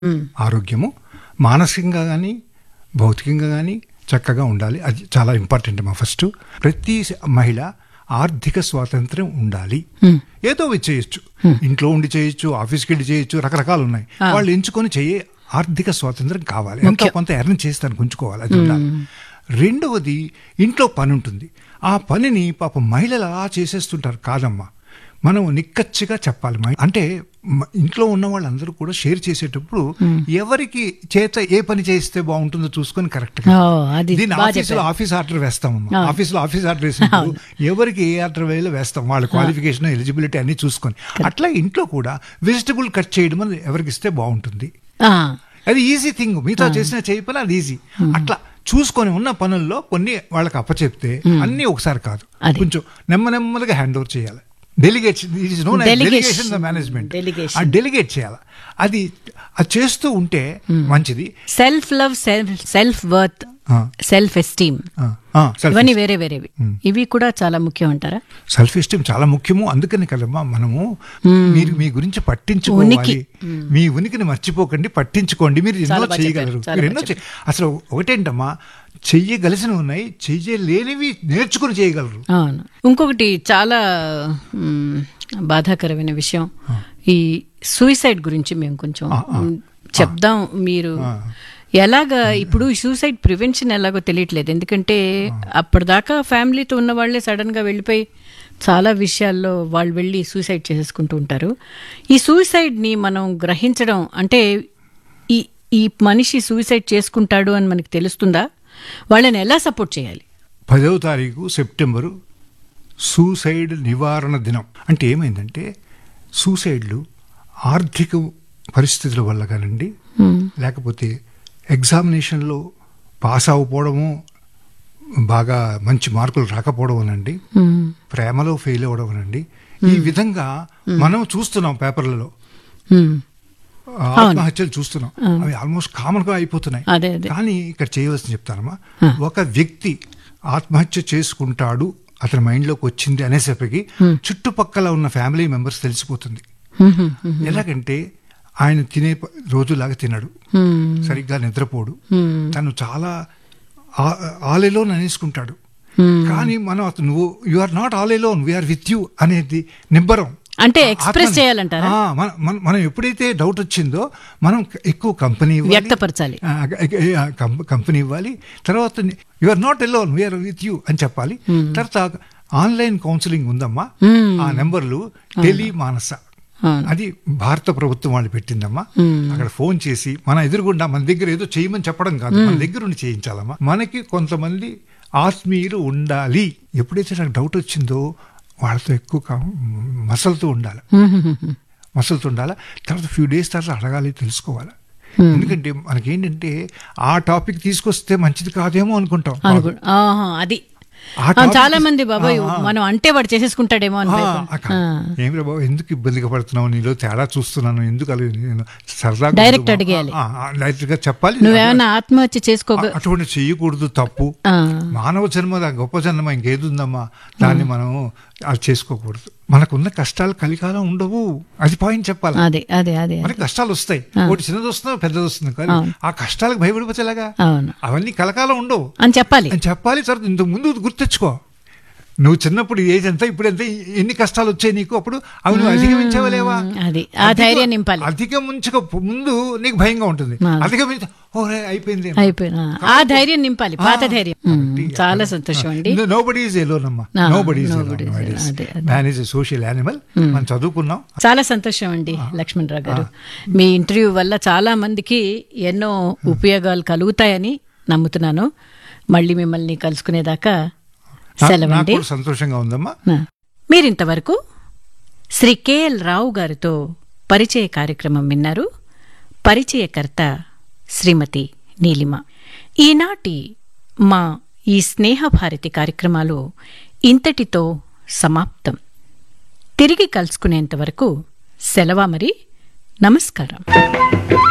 ఆరోగ్యము మానసికంగా కానీ భౌతికంగా కానీ చక్కగా ఉండాలి అది చాలా ఇంపార్టెంట్ మా ఫస్ట్ ప్రతి మహిళ ఆర్థిక స్వాతంత్రం ఉండాలి ఏదో ఒకటి చేయొచ్చు ఇంట్లో ఉండి చేయొచ్చు ఆఫీస్కి వెళ్ళి చేయొచ్చు రకరకాలు ఉన్నాయి వాళ్ళు ఎంచుకొని చేయే ఆర్థిక స్వాతంత్రం కావాలి ఎంతో కొంత ఎర్న్ చేస్తాను ఉంచుకోవాలి అది ఉండాలి రెండవది ఇంట్లో పని ఉంటుంది ఆ పనిని పాప మహిళలు అలా చేసేస్తుంటారు కాదమ్మా మనం నిక్కచ్చిగా చెప్పాలి మ- అంటే మ- ఇంట్లో ఉన్న వాళ్ళందరూ కూడా షేర్ చేసేటప్పుడు ఎవరికి చేత ఏ పని చేస్తే బాగుంటుందో చూసుకొని కరెక్ట్ ఓ, అది దీని బాగా ఆఫీసులో చెప్పారు. ఆఫీస్ ఆర్డర్ వేస్తామమ్మా ఆఫీసులో ఆఫీస్ ఆర్డర్ వేసినప్పుడు ఎవరికి ఏ ఆర్డర్ వేయాలో వేస్తాం వాళ్ళ క్వాలిఫికేషన్ ఎలిజిబిలిటీ అన్ని చూసుకొని అట్లా ఇంట్లో కూడా వెజిటబుల్ కట్ చేయడం అని ఎవరికి ఇస్తే బాగుంటుంది ఆ, అది ఈజీ థింగ్ మీతో చేసిన చేయి పని అది ఈజీ అట్లా చూసుకొని ఉన్న పనుల్లో కొన్ని వాళ్ళకి అప్పచెప్తే అన్నీ ఒకసారి కాదు అది. కొంచెం నెమ్మ నెమ్మదిగా హ్యాండ్ ఓవర్ చేయాలి delegation Delegation. Delegation the management Delegation. ఆ డెలిగేట్ చేయాలి అది అది చేస్తూ ఉంటే మంచిది self love self self worth uh, self esteem uh, uh, self- ఇవన్నీ వేరే వేరేవి ఇవి కూడా చాలా ముఖ్యం అంటారా సెల్ఫ్ ఎస్టీమ్ చాలా ముఖ్యము అందుకని కదమ్మా మనము మీరు మీ గురించి పట్టించుకోవాలి ఉనికి. మీ ఉనికిని మర్చిపోకండి పట్టించుకోండి మీరు ఎన్నో చాలా బాగా చేయగలరు చెప్పారు, చాలా మీరు ఎన్నో బాగా చే- అసలు ఒకటేంటమ్మా చెయ్యగలిసినవి ఉన్నాయి చెయ్యలేనివి నేర్చుకుని చేయగలరు అవును ఇంకొకటి చాలా మ్, బాధాకరమైన విషయం ఈ సూసైడ్ గురించి మేము కొంచెం ఆ, ఆ. మ్, చెప్దాం మీరు ఆ. ఎలాగా ఇప్పుడు సూసైడ్ ప్రివెన్షన్ ఎలాగో తెలియట్లేదు ఎందుకంటే అప్పటిదాకా ఫ్యామిలీతో ఉన్న వాళ్ళే సడన్ గా వెళ్ళిపోయి చాలా విషయాల్లో వాళ్ళు వెళ్ళి సూసైడ్ చేసేసుకుంటూ ఉంటారు ఈ సూసైడ్ ని మనం గ్రహించడం అంటే ఈ ఈ మనిషి సూసైడ్ చేసుకుంటాడు అని మనకి తెలుస్తుందా వాళ్ళని ఎలా సపోర్ట్ చేయాలి పదవ తారీఖు సెప్టెంబరు సూసైడ్ నివారణ దినం అంటే ఏమైందంటే సూసైడ్లు ఆర్థిక పరిస్థితుల వల్ల కానండి లేకపోతే ఎగ్జామినేషన్లో పాస్ అవ్వకపోవడము బాగా మంచి మార్కులు రాకపోవడం అనండి మ్, ప్రేమలో ఫెయిల్ అవ్వడం అనండి ఈ విధంగా మనం చూస్తున్నాం పేపర్లలో మ్. ఆత్మహత్యలు చూస్తున్నాం అవి ఆల్మోస్ట్ కామన్ గా అయిపోతున్నాయి అదే అదే కానీ ఇక్కడ చేయవలసిన చెప్తానమ్మా ఒక వ్యక్తి ఆత్మహత్య చేసుకుంటాడు అతని మైండ్లోకి వచ్చింది అనేసరికి చుట్టుపక్కల ఉన్న ఫ్యామిలీ మెంబర్స్ తెలిసిపోతుంది మ్, మ్, మ్. ఎలాగంటే ఆయన తినే ప- రోజులాగా తినడు మ్, సరిగ్గా నిద్రపోడు మ్, తను చాలా ఆల్ అనేసుకుంటాడు మ్. కానీ మనం అతను నువ్వు you are not all alone we are with you అనేది నిబ్బరం అంటే ఎక్స్ప్రెస్ ఆత్మని- చేయాలంటారా ఆ, మన- మన- మనం ఎప్పుడైతే డౌట్ వచ్చిందో మనం ఎక్కువ కంపెనీ ఇవ్వాలి. వ్యక్తపరచాలి. ఆ, ఆ, కం- కంపెనీ ఇవ్వాలి తర్వాత you are not alone we are with you అని చెప్పాలి తర్వాత ఆన్లైన్ కౌన్సిలింగ్ ఉందమ్మా Hmm. ఆ నెంబర్లు టెలి మానస అవును. అది భారత ప్రభుత్వం వాళ్ళు పెట్టిందమ్మా Hmm. అక్కడ ఫోన్ చేసి మన ఎదురుగుండా మన దగ్గర ఏదో చేయమని చెప్పడం కాదు మన దగ్గర ఉండి చేయించాలమ్మా మనకి కొంతమంది ఆత్మీయులు ఉండాలి ఎప్పుడైతే నాకు డౌట్ వచ్చిందో వాళ్ళతో ఎక్కువ కా- మసలుతూ ఉండాలి మ్, మ్, మ్. మసలుతూ ఉండాలి తర్వాత ఫ్యూ డేస్ తర్వాత అడగాలి తెలుసుకోవాలి Hmm. ఎందుకంటే మనకేంటంటే ఆ టాపిక్ తీసుకొస్తే మంచిది కాదేమో అనుకుంటాం అనుకో ఆహా, అది ఆ ఆ, topic చాలా తీస్- మంది బాబాయ్ ఆ, ఆ. మనం అంటే వాడు చేసేసుకుంటాడేమో అని ఆ, భయపడ- అక్క, ఆ. ఏం రా బాబు ఎందుకు ఇబ్బందిగా పడుతున్నావు నీలో తేడా చూస్తున్నాను ఎందుకు అలా నేను సరదాగా Direct ఉండు. అడిగేయాలి. ఆ, ఆ, డైరెక్ట్ గా చెప్పాలి నువ్వేమైనా ఆత్మహత్య చేసుకోగ అ- అటువంటి చెయ్యకూడదు తప్పు ఆ, మానవ జన్మ దా- గొప్ప జన్మ ఇంకేది ఉందమ్మా దాన్ని మనం అది చేసుకోకూడదు మనకున్న కష్టాలు కలికాలం ఉండవు అది పాయింట్ చెప్పాలి అదే అదే అదే మనకి కష్టాలు వస్తాయి ఒకటి చిన్నది వస్తుందో పెద్దది వస్తుంది కానీ అవును. ఆ కష్టాలకు భయపడిపోతేలాగా అవును అవన్నీ కలకాలం ఉండవు అని చెప్పాలి అని చెప్పాలి తర్వాత ఇంతకు ముందు గుర్తెచ్చుకో నువ్వు చిన్నప్పుడు ఏజ్ ఎంత ఇప్పుడు ఎంత ఎన్ని కష్టాలు వచ్చాయి నీకు అప్పుడు అవి నువ్వు అధిగమించవలేవా అది ఆ ధైర్యం నింపాలి అధిగమించక ముందు నీకు భయంగా ఉంటుంది ఆ. అధిగమించ ఓరే అయిపోయింది అయిపోయినా ఆ ధైర్యం నింపాలి పాత ధైర్యం మ్, చాలా సంతోషం అండి నో బడీ ఈజ్ ఎలోన్ అమ్మా uh, nobody is nobody is alone. అదే, అదే. మ్యాన్ ఈజ్ సోషల్ యానిమల్ మనం చదువుకున్నాం చాలా సంతోషం అండి లక్ష్మణరావు గారు మీ ఇంటర్వ్యూ వల్ల చాలా మందికి ఎన్నో ఉపయోగాలు కలుగుతాయని నమ్ముతున్నాను మళ్ళీ మిమ్మల్ని కలుసుకునేదాకా నా- నాకు సెలవండి కూడా సంతోషంగా ఉందమ్మా ఆ. మీరింతవరకు శ్రీ కెఎల్ రావు గారితో పరిచయ కార్యక్రమం విన్నారు పరిచయకర్త శ్రీమతి నీలిమ ఈనాటి మా ఈ స్నేహభారతి కార్యక్రమాలు ఇంతటితో సమాప్తం తిరిగి కలుసుకునేంత వరకు సెలవా మరి నమస్కారం